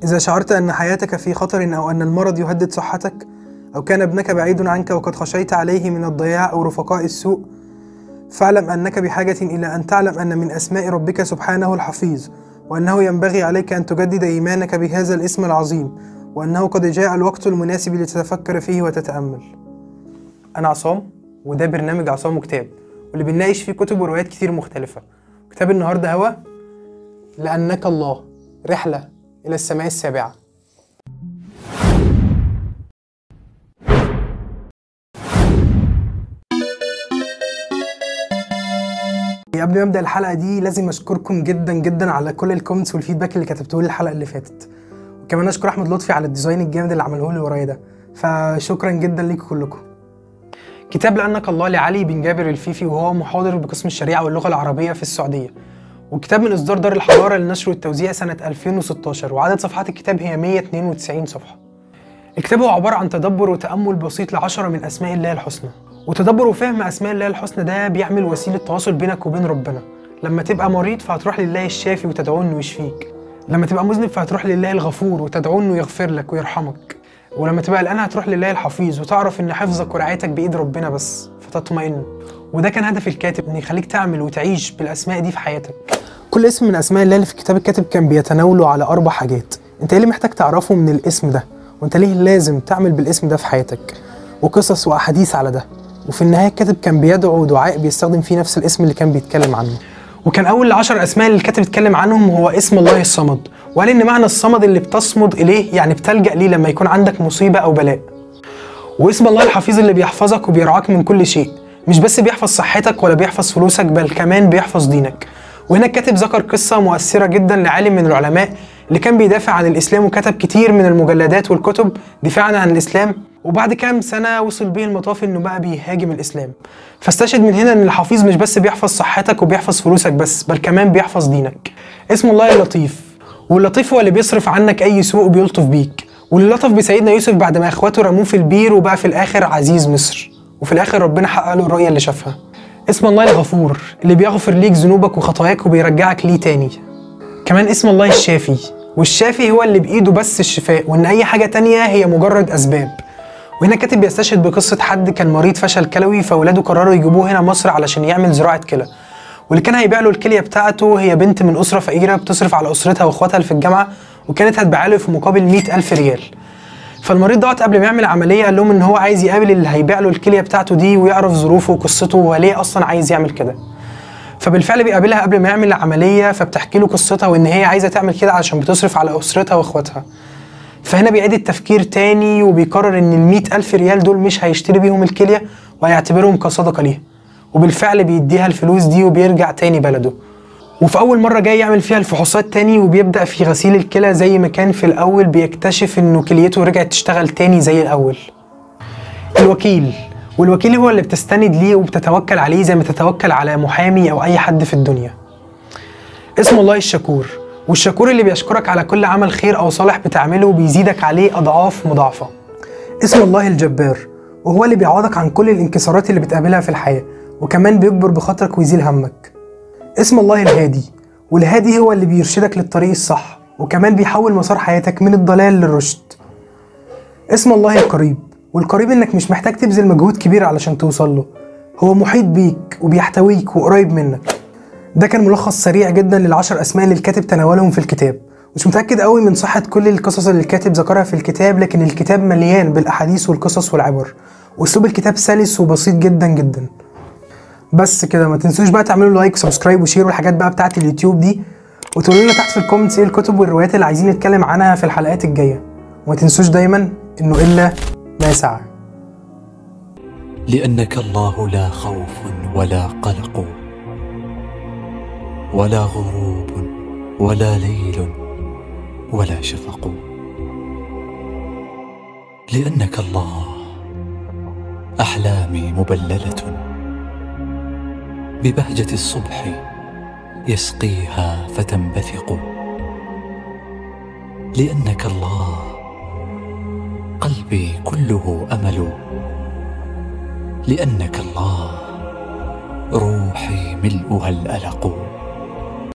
إذا شعرت أن حياتك في خطر أو أن المرض يهدد صحتك أو كان ابنك بعيد عنك وقد خشيت عليه من الضياع أو رفقاء السوء فاعلم أنك بحاجة إلى أن تعلم أن من أسماء ربك سبحانه الحفيظ وأنه ينبغي عليك أن تجدد إيمانك بهذا الاسم العظيم وأنه قد جاء الوقت المناسب لتتفكر فيه وتتأمل أنا عصام وده برنامج عصام وكتاب واللي بنناقش فيه كتب وروايات كتير مختلفة كتاب النهاردة هو لأنك الله رحلة إلى السماء السابعة قبل ما ابدا الحلقه دي لازم اشكركم جدا جدا على كل الكومنتس والفيدباك اللي كتبتوه لي الحلقه اللي فاتت وكمان اشكر احمد لطفي على الديزاين الجامد اللي عمله لي ورايا ده فشكرا جدا ليكم كلكم كتاب لأنك الله لعلي بن جابر الفيفي وهو محاضر بقسم الشريعة واللغة العربية في السعودية والكتاب من إصدار دار الحضارة للنشر والتوزيع سنة 2016 وعدد صفحات الكتاب هي 192 صفحة الكتاب هو عبارة عن تدبر وتأمل بسيط لعشرة من أسماء الله الحسنى وتدبر وفهم أسماء الله الحسنى ده بيعمل وسيلة تواصل بينك وبين ربنا لما تبقى مريض فهتروح لله الشافي وتدعوه إنه يشفيك لما تبقى مذنب فهتروح لله الغفور وتدعوه إنه يغفر لك ويرحمك ولما تبقى قلقان هتروح لله الحفيظ وتعرف ان حفظك ورعايتك بايد ربنا بس فتطمئن وده كان هدف الكاتب ان يخليك تعمل وتعيش بالاسماء دي في حياتك كل اسم من اسماء الله اللي في الكتاب الكاتب كان بيتناوله على اربع حاجات انت ايه اللي محتاج تعرفه من الاسم ده وانت ليه لازم تعمل بالاسم ده في حياتك وقصص واحاديث على ده وفي النهايه الكاتب كان بيدعو دعاء بيستخدم فيه نفس الاسم اللي كان بيتكلم عنه وكان اول عشر اسماء اللي الكاتب اتكلم عنهم هو اسم الله الصمد وقال ان معنى الصمد اللي بتصمد اليه يعني بتلجا ليه لما يكون عندك مصيبه او بلاء واسم الله الحفيظ اللي بيحفظك وبيرعاك من كل شيء مش بس بيحفظ صحتك ولا بيحفظ فلوسك بل كمان بيحفظ دينك وهنا الكاتب ذكر قصة مؤثرة جدا لعالم من العلماء اللي كان بيدافع عن الإسلام وكتب كتير من المجلدات والكتب دفاعا عن الإسلام وبعد كام سنة وصل بيه المطاف إنه بقى بيهاجم الإسلام فاستشهد من هنا إن الحفيظ مش بس بيحفظ صحتك وبيحفظ فلوسك بس بل كمان بيحفظ دينك اسم الله اللطيف واللطيف هو اللي بيصرف عنك أي سوء وبيلطف بيك واللي لطف بسيدنا يوسف بعد ما إخواته رموه في البير وبقى في الآخر عزيز مصر وفي الآخر ربنا حقق له الرؤية اللي شافها اسم الله الغفور اللي بيغفر ليك ذنوبك وخطاياك وبيرجعك ليه تاني كمان اسم الله الشافي والشافي هو اللي بإيده بس الشفاء وإن أي حاجة تانية هي مجرد أسباب وهنا كاتب بيستشهد بقصة حد كان مريض فشل كلوي فولاده قرروا يجيبوه هنا مصر علشان يعمل زراعة كلى واللي كان هيبيع له الكلية بتاعته هي بنت من أسرة فقيرة بتصرف على أسرتها وإخواتها اللي في الجامعة وكانت هتبيعها له في مقابل 100 ألف ريال فالمريض دوت قبل ما يعمل عمليه قال لهم ان هو عايز يقابل اللي هيبيع له الكليه بتاعته دي ويعرف ظروفه وقصته وهو ليه اصلا عايز يعمل كده فبالفعل بيقابلها قبل ما يعمل العمليه فبتحكي له قصتها وان هي عايزه تعمل كده علشان بتصرف على اسرتها واخواتها فهنا بيعيد التفكير تاني وبيقرر ان ال ألف ريال دول مش هيشتري بيهم الكليه وهيعتبرهم كصدقه ليها وبالفعل بيديها الفلوس دي وبيرجع تاني بلده وفي أول مرة جاي يعمل فيها الفحوصات تاني وبيبدأ في غسيل الكلى زي ما كان في الأول بيكتشف إنه كليته رجعت تشتغل تاني زي الأول. الوكيل والوكيل هو اللي بتستند ليه وبتتوكل عليه زي ما تتوكل على محامي أو أي حد في الدنيا. اسم الله الشكور والشكور اللي بيشكرك على كل عمل خير أو صالح بتعمله وبيزيدك عليه أضعاف مضاعفة. اسم الله الجبار وهو اللي بيعوضك عن كل الانكسارات اللي بتقابلها في الحياة وكمان بيكبر بخاطرك ويزيل همك. اسم الله الهادي والهادي هو اللي بيرشدك للطريق الصح وكمان بيحول مسار حياتك من الضلال للرشد اسم الله القريب والقريب انك مش محتاج تبذل مجهود كبير علشان توصل له هو محيط بيك وبيحتويك وقريب منك ده كان ملخص سريع جدا للعشر اسماء اللي الكاتب تناولهم في الكتاب مش متأكد قوي من صحة كل القصص اللي الكاتب ذكرها في الكتاب لكن الكتاب مليان بالأحاديث والقصص والعبر وأسلوب الكتاب سلس وبسيط جدا جدا بس كده ما تنسوش بقى تعملوا لايك وسبسكرايب وشير والحاجات بقى بتاعت اليوتيوب دي وتقولوا لنا تحت في الكومنتس ايه الكتب والروايات اللي عايزين نتكلم عنها في الحلقات الجايه وما تنسوش دايما انه الا ما سعى لأنك الله لا خوف ولا قلق ولا غروب ولا ليل ولا شفق لأنك الله أحلامي مبللة ببهجة الصبح يسقيها فتنبثق لأنك الله قلبي كله أمل لأنك الله روحي ملؤها الألق